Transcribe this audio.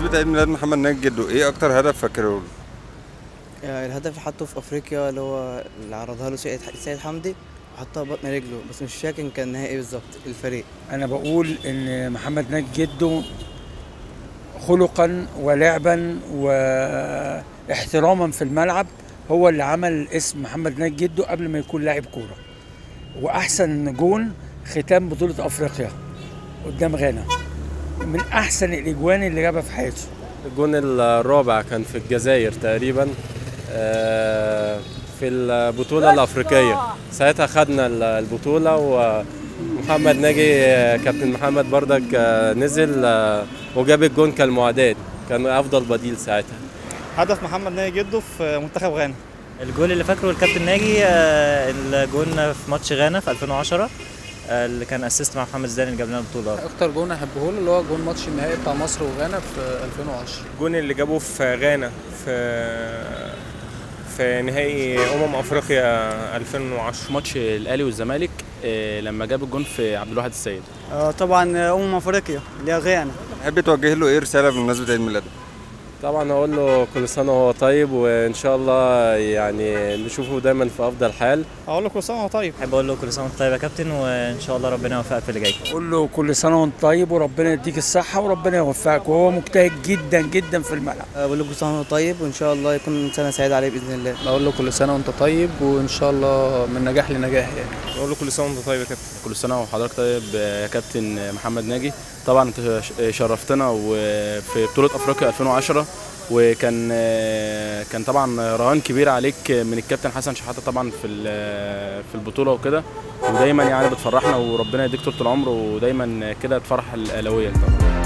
بمناسبة عيد ميلاد محمد ناجي جدو ايه اكتر هدف فاكره له؟ آه، الهدف اللي حطه في افريقيا اللي هو اللي عرضها له سيد سيد حمدي وحطها ببطن رجله بس مش فاكر كان نهائي بالظبط الفريق انا بقول ان محمد ناجي جده خلقا ولعبا واحتراما في الملعب هو اللي عمل اسم محمد ناجي جده قبل ما يكون لاعب كوره واحسن جون ختام بطوله افريقيا قدام غانا من احسن الاجوان اللي جابها في حياته الجون الرابع كان في الجزائر تقريبا آه، في البطولة الأفريقية ساعتها خدنا البطولة ومحمد ناجي آه، كابتن محمد بردك آه، نزل آه، وجاب الجون كالمعدات كان أفضل بديل ساعتها هدف محمد ناجي جده في منتخب غانا الجول اللي فاكره الكابتن ناجي آه، الجون في ماتش غانا في 2010 آه، اللي كان اسيست مع محمد زيدان اللي جاب لنا البطوله اكتر جون احبه له اللي هو جون ماتش النهائي بتاع مصر وغانا في 2010 الجون اللي جابوه في غانا في في نهائي امم افريقيا 2010 ماتش الاهلي والزمالك آه، لما جاب الجون في عبد الواحد السيد آه، طبعا امم افريقيا اللي هي غانا تحب توجه له ايه رسالة بمناسبة عيد ميلاده؟ طبعا أقول له كل سنة وهو طيب وإن شاء الله يعني نشوفه دايما في أفضل حال اقول له كل سنه وهو طيب احب اقول له كل سنه وانت طيب يا كابتن وان شاء الله ربنا يوفقك في اللي جاي قول له كل سنه وانت طيب وربنا يديك الصحه وربنا يوفقك وهو مجتهد جدا جدا في الملعب بقول له كل سنه وهو طيب وان شاء الله يكون سنه سعيده عليه باذن الله بقول له كل سنه وانت طيب وان شاء الله من نجاح لنجاح يعني اقول له كل سنه وانت طيب يا كابتن كل سنه وحضرتك طيب آه، يا كابتن محمد ناجي طبعا انت ش- شرفتنا وفي بطوله افريقيا 2010 وكان آه، كان طبعا رهان كبير عليك من الكابتن حسن شحاته طبعا في ال- في البطوله وكده ودايما يعني بتفرحنا وربنا يديك طول العمر ودايما كده تفرح الاهلاويه طبعا